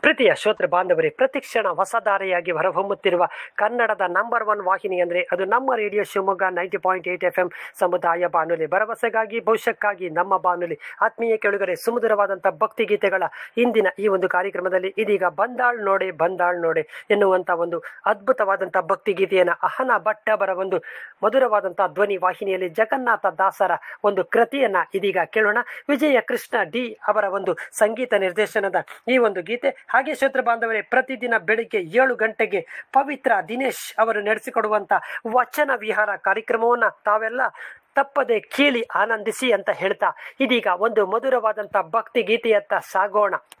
ಪ್ರೀತಿಯ ಶ್ರೋತೃ ಬಾಂಧವರೇ ಪ್ರತಿಕ್ಷಣ ಹೊಸದಾರೆಯಾಗಿ ಹೊರಹೊಮ್ಮುತ್ತಿರುವ ಕನ್ನಡದ ನಂಬರ್ ಒನ್ ವಾಹಿನಿ ಅಂದರೆ ಅದು ನಮ್ಮ radio Shivamogga ninety point eight F M ಸಮುದಾಯ ಬಾನುಲಿ ಭರವಸೆಗಾಗಿ ಭವಿಷ್ಯಕ್ಕಾಗಿ ನಮ್ಮ ಬಾನುಲಿ ಆತ್ಮೀಯ ಕೆಳಗರೆ ಸುಮಧುರವಾದಂಥ ಭಕ್ತಿಗೀತೆಗಳ ಇಂದಿನ ಈ ಒಂದು ಕಾರ್ಯಕ್ರಮದಲ್ಲಿ ಇದೀಗ ಬಂದಾಳ್ ನೋಡೆ ಬಂದಾಳ್ ನೋಡೆ ಎನ್ನುವಂಥ ಒಂದು ಅದ್ಭುತವಾದಂಥ ಭಕ್ತಿಗೀತೆಯನ್ನು ಅಹನ ಭಟ್ಟ ಅವರ ಒಂದು ಮಧುರವಾದಂಥ ಧ್ವನಿ ವಾಹಿನಿಯಲ್ಲಿ ಜಗನ್ನಾಥ ದಾಸರ ಒಂದು ಕೃತಿಯನ್ನ ಇದೀಗ ಕೇಳೋಣ ವಿಜಯ ಕೃಷ್ಣ ಡಿ ಅವರ ಒಂದು ಸಂಗೀತ ನಿರ್ದೇಶನದ ಈ ಒಂದು ಗೀತೆ ಹಾಗೆ ಶ್ರೋತೃ ಬಾಂಧವರೇ ಪ್ರತಿದಿನ ಬೆಳಿಗ್ಗೆ ಏಳು ಗಂಟೆಗೆ ಪವಿತ್ರ ದಿನೇಶ್ ಅವರು ನಡೆಸಿಕೊಡುವಂತ ವಚನ ವಿಹಾರ ಕಾರ್ಯಕ್ರಮವನ್ನ ತಾವೆಲ್ಲ ತಪ್ಪದೆ ಕೇಳಿ ಆನಂದಿಸಿ ಅಂತ ಹೇಳ್ತಾ ಇದೀಗ ಒಂದು ಮಧುರವಾದಂಥ ಭಕ್ತಿ ಗೀತೆಯತ್ತ ಸಾಗೋಣ